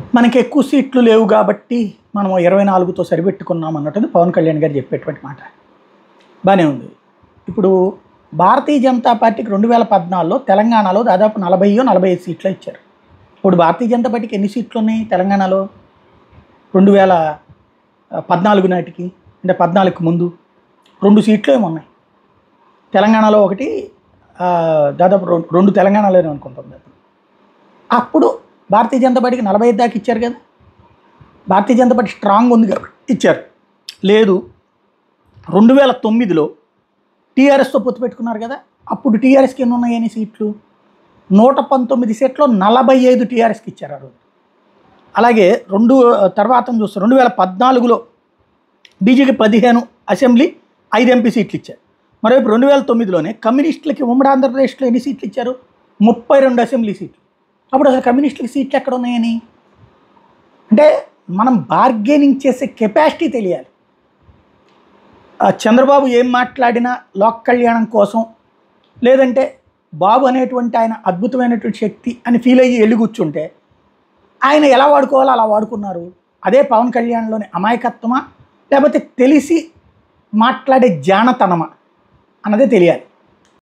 మనకి ఎక్కువ సీట్లు లేవు కాబట్టి మనం ఇరవై నాలుగుతో సరిపెట్టుకున్నాం అన్నట్టు పవన్ కళ్యాణ్ గారు చెప్పేటువంటి మాట బాగానే ఉంది ఇప్పుడు భారతీయ జనతా పార్టీకి రెండు వేల పద్నాలుగులో తెలంగాణలో దాదాపు నలభైయో నలభై ఐదు సీట్లు ఇచ్చారు ఇప్పుడు భారతీయ జనతా పార్టీకి ఎన్ని సీట్లు ఉన్నాయి తెలంగాణలో రెండు వేల పద్నాలుగు నాటికి అంటే పద్నాలుగుకి ముందు రెండు సీట్లు ఏమో ఉన్నాయి తెలంగాణలో ఒకటి ఆ, దాదాపు రెండు రెండు తెలంగాణలోనే అనుకుంటుంది అప్పుడు భారతీయ జనతా పార్టీకి నలభై ఐదు దాకా ఇచ్చారు కదా భారతీయ జనతా పార్టీ స్ట్రాంగ్ ఉంది కాబట్టి ఇచ్చారు లేదు రెండు వేల తొమ్మిదిలో టీఆర్ఎస్తో పొత్తు పెట్టుకున్నారు కదా అప్పుడు టీఆర్ఎస్కి ఎన్ని ఉన్నాయని సీట్లు నూట పంతొమ్మిది సీట్లో నలభై ఐదు టీఆర్ఎస్కి ఇచ్చారు ఆ రోజు అలాగే రెండు తర్వాత చూస్తే రెండు వేల పద్నాలుగులో బీజేపీ పదిహేను అసెంబ్లీ ఐదు ఎంపీ సీట్లు ఇచ్చారు మరోవైపు రెండు వేల తొమ్మిదిలోనే కమ్యూనిస్టులకి ఉమ్మడి ఆంధ్రప్రదేశ్లో ఎన్ని సీట్లు ఇచ్చారు ముప్పై రెండు అసెంబ్లీ సీట్లు అప్పుడు అసలు కమ్యూనిస్టులకి సీట్లు ఎక్కడ ఉన్నాయని అంటే మనం బార్గెనింగ్ చేసే కెపాసిటీ తెలియాలి ఆ చంద్రబాబు ఏం మాట్లాడినా లోక్ కళ్యాణం కోసం లేదంటే బాబు అనేటువంటి ఆయన అద్భుతమైనటువంటి శక్తి అని ఫీల్ అయ్యి వెళ్ళి కూర్చుంటే ఆయన ఎలా వాడుకోవాలో అలా వాడుకున్నారు అదే పవన్ కళ్యాణ్లోని అమాయకత్వమా లేకపోతే తెలిసి మాట్లాడే జానతనమా అన్నదే తెలియాలి